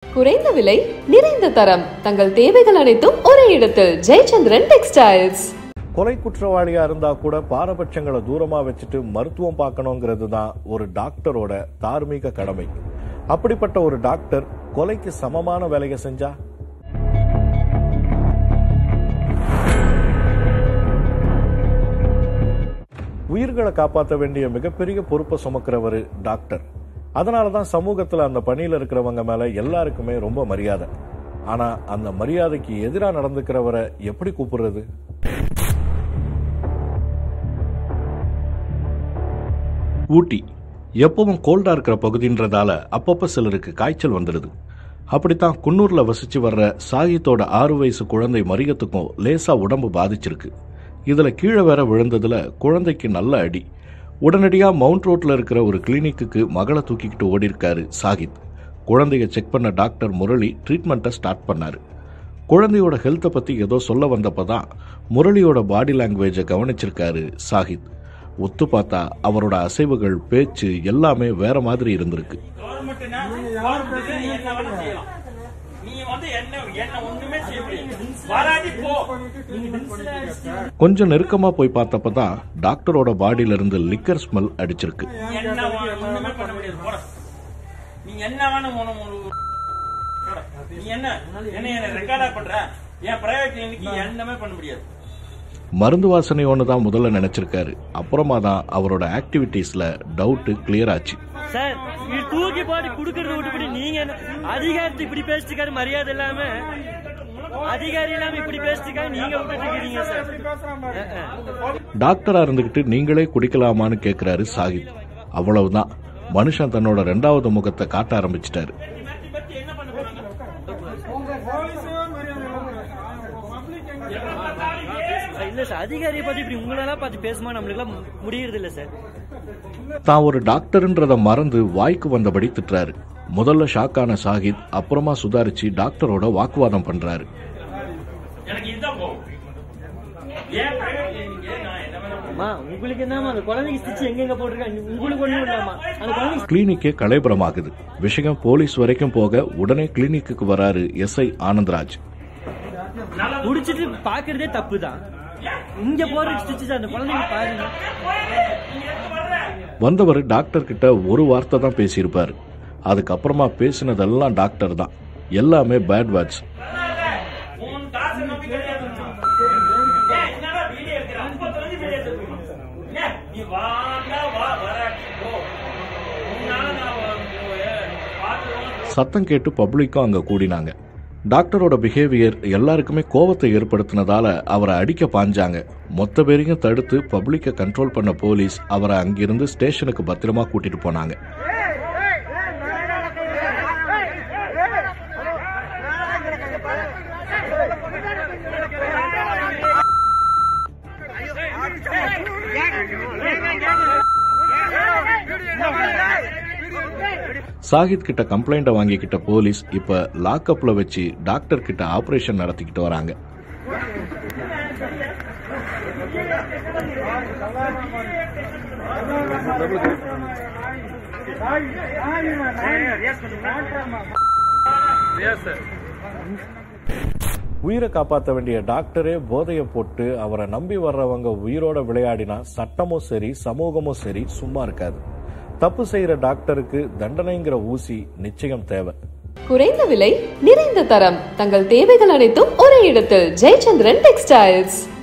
குறைந்த விலை நிறைந்த தரம் தங்கள் தேவைகள் அனைத்தும் ஒரே இடத்தில் ஜெயச்சந்திரன் டெக்ஸ்டைல்ஸ் கொலை குற்றவாளியா இருந்தா கூட பாரபட்சங்களை தூரமா வச்சுட்டு மருத்துவம் பார்க்கணுங்கிறது தான் ஒரு டாக்டரோட தார்மீக கடமை அப்படிப்பட்ட ஒரு டாக்டர் கொலைக்கு சமமான வேலையை செஞ்சா உயிர்களை காப்பாற்ற வேண்டிய மிகப்பெரிய பொறுப்பை சுமக்கிறவர் டாக்டர் அதனால தான் சமூகத்துல அந்த பணியில இருக்கிறவங்க மேல எல்லாருக்குமே ரொம்ப மரியாதை ஆனா அந்த மரியாதைக்கு எதிராக நடந்துக்கிறவரை எப்படி கூப்பிடுறது ஊட்டி எப்பவும் கோல்டா இருக்கிற பகுதின்றதால அப்பப்ப சிலருக்கு காய்ச்சல் வந்துடுது அப்படித்தான் குன்னூர்ல வசிச்சு வர்ற சாகித்தோட ஆறு வயசு குழந்தை மரியத்துக்கும் லேசா உடம்பு பாதிச்சிருக்கு இதுல கீழே வேற விழுந்ததுல குழந்தைக்கு நல்ல அடி உடனடியா மவுண்ட் ரோட்ல இருக்கிற ஒரு கிளினிக்குக்கு மகளை தூக்கிக்கிட்டு ஓடி இருக்காரு சாகித் குழந்தைய செக் பண்ண டாக்டர் முரளி ட்ரீட்மெண்ட்டை ஸ்டார்ட் பண்ணாரு குழந்தையோட ஹெல்த்தை பத்தி ஏதோ சொல்ல வந்தப்பதான் முரளியோட பாடி லாங்குவேஜை கவனிச்சிருக்காரு சாகித் ஒத்து பார்த்தா அவரோட அசைவுகள் பேச்சு எல்லாமே வேற மாதிரி இருந்திருக்கு கவர்மெண்ட்னா கவர்மெண்ட்டுக்கு என்ன வேணா செய்யலாம் நீ வந்து என்ன என்ன ஒண்ணுமே செய்ய முடியாது வராடி போ கொஞ்சம் நெருக்கமா போய் பார்த்தப்பதான் டாக்டரோட பாடியில இருந்து லிக்கர் ஸ்மெல் அடிச்சிருக்கு என்ன வேணா ஒண்ணுமே பண்ண முடியாது போட நீ என்ன வேணும் உன உன- போடா. நீ என்ன என்ன என்ன ரெக்கார்டா பண்ற என் பிரைவேட் கிளினிக்கு என்னமே பண்ண முடியாது மருந்து வாசனை ஒன்று தான் முதல்ல நினைச்சிருக்காரு அப்புறமா தான் அவரோட ஆக்டிவிட்டீஸ்ல டவுட் கிளியர் ஆச்சு சார் இது தூக்கி போட்டு குடுக்கறத விட்டுப்படி நீங்க என்ன அதிகாரத்தை இப்படி பேசிட்டு மரியாதை இல்லாம அதிகாரி இல்லாம இப்படி பேசிட்டு நீங்க விட்டுட்டு இருக்கீங்க சார் அஹ், அஹ். டாக்டரா இருந்துகிட்டு நீங்களே குடிக்கலாமான்னு கேக்குறாரு சாகித் அவ்வளவுதான் மனுஷன் தன்னோட ரெண்டாவது முகத்தை காட்ட ஆரம்பிச்சிட்டாரு இல்ல சார் அதிகாரியை பத்தி இப்படி உங்களெல்லாம் பார்த்து பேசுமா நம்மளுக்கு எல்லாம் முடியறது இல்ல சார் தான் ஒரு டாக்டர்ன்றத மறந்து வாய்க்கு வந்தபடி திட்டுறாரு முதல்ல ஷாக்கான சாகித் அப்புறமா சுதாரிச்சு டாக்டரோட வாக்குவாதம் பண்றாரு எனக்கு இதுதான் போகும் ஏன் பிரைவேட் கிளினிக்கு நான் என்ன வேணா அம்மா உங்களுக்கு என்னமா அந்த குழந்தைக்கு ஸ்டிச் எங்கெங்க போட்டிருக்காங்க உங்களுக்கு ஒண்ணும் இல்லாமா அந்த குழந்தைக்கு கிளினிக்கே கலைபுரமாகுது விஷயம் போலீஸ் வரைக்கும் போக உடனே கிளினிக்கு வராரு எஸ்ஐ ஆனந்த்ராஜ் முடிச்சிட்டு பாக்குறதே தப்பு தான் இங்க போற ஸ்டிச் அந்த குழந்தைங்க பாருங்க வந்தவர் டாக்டர் கிட்ட ஒரு வார்த்தை தான் பேசியிருப்பாரு அதுக்கப்புறமா பேசினதெல்லாம் டாக்டர் தான் எல்லாமே பேட் வேர்ட்ஸ் உன் காசு நம்பி கிடையாது ஏன் என்னடா வீடியோ எடுக்கிற ஐம்பது வந்து வீடியோ எடுத்துக்கணும் ஏன் நீ வாங்க வா வராட்டி போ உன்னால நான் பார்த்து சத்தம் கேட்டு பப்ளிக்கும் அங்க கூடினாங்க டாக்டரோட பிஹேவியர் எல்லாருக்குமே கோவத்தை ஏற்படுத்தினதால அவரை அடிக்க பாஞ்சாங்க மொத்த பேரையும் தடுத்து பப்ளிக்கை கண்ட்ரோல் பண்ண போலீஸ் அவரை அங்கிருந்து ஸ்டேஷனுக்கு பத்திரமா கூட்டிட்டு போனாங்க சாகித் கிட்ட கம்ப்ளைண்ட வாங்கிக்கிட்ட போலீஸ் இப்ப லாக்அப்ல வச்சு டாக்டர் கிட்ட ஆபரேஷன் நடத்திக்கிட்டு வராங்க உயிரை காப்பாற்ற வேண்டிய டாக்டரே போதையை போட்டு அவரை நம்பி வர்றவங்க உயிரோட விளையாடினா சட்டமும் சரி சமூகமும் சரி சும்மா இருக்காது தப்பு செய்யற டாக்டருக்கு தண்டனைங்கிற ஊசி நிச்சயம் தேவை குறைந்த விலை நிறைந்த தரம் தங்கள் தேவைகள் அனைத்தும் ஒரே இடத்தில் ஜெயச்சந்திரன் டெக்ஸ்டைல்ஸ்